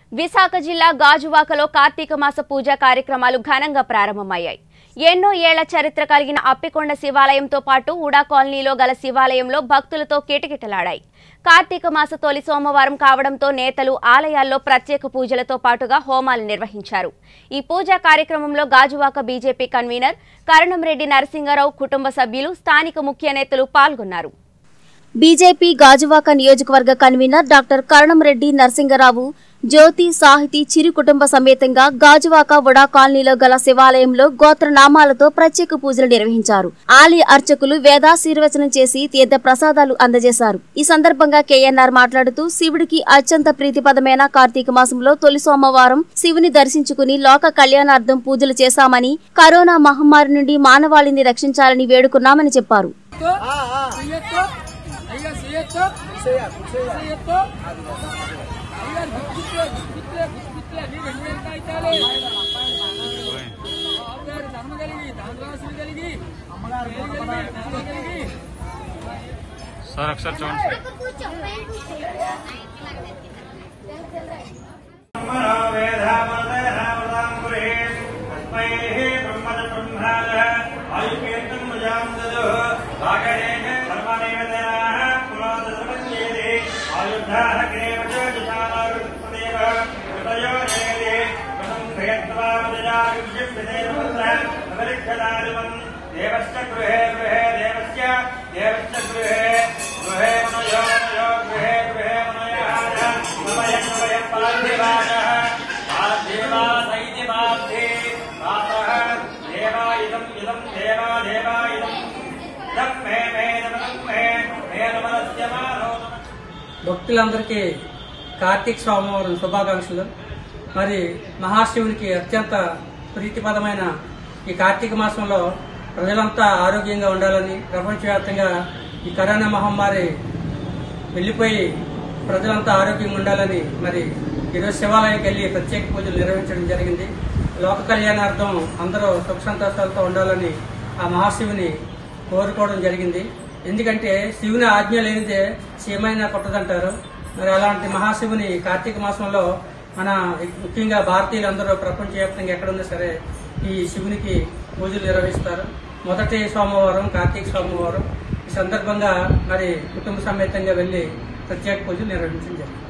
విశాఖ జిల్లా గాజువాకలో కార్తీక మాస పూజా కార్యక్రమాలు ఘనంగా ప్రారంభమయ్యాయి ఎన్నో ఏళ్ల చరిత్ర కలిగిన అప్పికొండ శివాలయంతో పాటు ఉడా కాలనీలో గల శివాలయంలో భక్తులతో కిటకిటలాడాయి కార్తీక మాస తొలి సోమవారం కావడంతో నేతలు ఆలయాల్లో ప్రత్యేక పూజలతో పాటుగా హోమాలు నిర్వహించారు ఈ పూజా కార్యక్రమంలో గాజువాక బీజేపీ కన్వీనర్ కరణంరెడ్డి నరసింగారావు కుటుంబ సభ్యులు స్థానిక ముఖ్య నేతలు పాల్గొన్నారు బీజేపీ గాజువాక నియోజకవర్గ కన్వీనర్ డాక్టర్ కరణంరెడ్డి నరసింగరావు జ్యోతి సాహితీ చిరు కుటుంబ సమేతంగా గాజువాక వడా కాలనీలో గల శివాలయంలో గోత్రనామాలతో ప్రత్యేక పూజలు నిర్వహించారు ఆలయ అర్చకులు వేదాశీర్వచనం చేసి తీర్థ ప్రసాదాలు అందజేశారు ఈ సందర్భంగా కేఎన్ఆర్ మాట్లాడుతూ శివుడికి అత్యంత ప్రీతిపదమైన కార్తీక మాసంలో తొలి సోమవారం శివుని దర్శించుకుని లోక కళ్యాణార్థం పూజలు చేశామని కరోనా మహమ్మారి నుండి మానవాళిని రక్షించాలని వేడుకున్నామని చెప్పారు చేయొచ్చు అయ్యా చేయొచ్చు చేయొచ్చు అయ్యా గుర్తిట్లే గుర్తిట్లే గుర్తిట్లే నీ రెండు వేల కాగితాలు బాబుగారు ధర్మ కలిగి ధనరాశులు కలిగి అమ్మగారు కలిగి కలిగి సార్ ఒకసారి చూడండి దేవశ్చ గృహే గృహే దేవస్య దేవశ్చ గృహే గృహే మనయో మనయో గృహే గృహే మనయాయ నమయం నమయం పార్థివాయ పార్థివా సైతి పార్థి ప్రాతః దేవా ఇదం ఇదం దేవా దేవా ఇదం ఇదం మే మే నమనం మే మే నమనస్య మానో నమః భక్తులందరికీ కార్తీక సోమవారం శుభాకాంక్షలు మరి మహాశివునికి అత్యంత ప్రీతిపదమైన ఈ కార్తీక మాసంలో ప్రజలంతా ఆరోగ్యంగా ఉండాలని ప్రపంచవ్యాప్తంగా ఈ కరోనా మహమ్మారి వెళ్ళిపోయి ప్రజలంతా ఆరోగ్యంగా ఉండాలని మరి ఈరోజు శివాలయానికి వెళ్ళి ప్రత్యేక పూజలు నిర్వహించడం జరిగింది లోక కళ్యాణార్థం అందరూ సుఖ సంతోషాలతో ఉండాలని ఆ మహాశివుని కోరుకోవడం జరిగింది ఎందుకంటే శివుని ఆజ్ఞ లేనిదే సీమైనా కొట్టదంటారు మరి అలాంటి మహాశివుని కార్తీక మాసంలో మన ముఖ్యంగా భారతీయులందరూ ప్రపంచవ్యాప్తంగా ఎక్కడున్నా సరే ఈ శివునికి పూజలు నిర్వహిస్తారు మొదటి సోమవారం కార్తీక సోమవారం ఈ సందర్భంగా మరి కుటుంబ సమేతంగా వెళ్లి ప్రత్యేక పూజలు నిర్వహించడం జరిగింది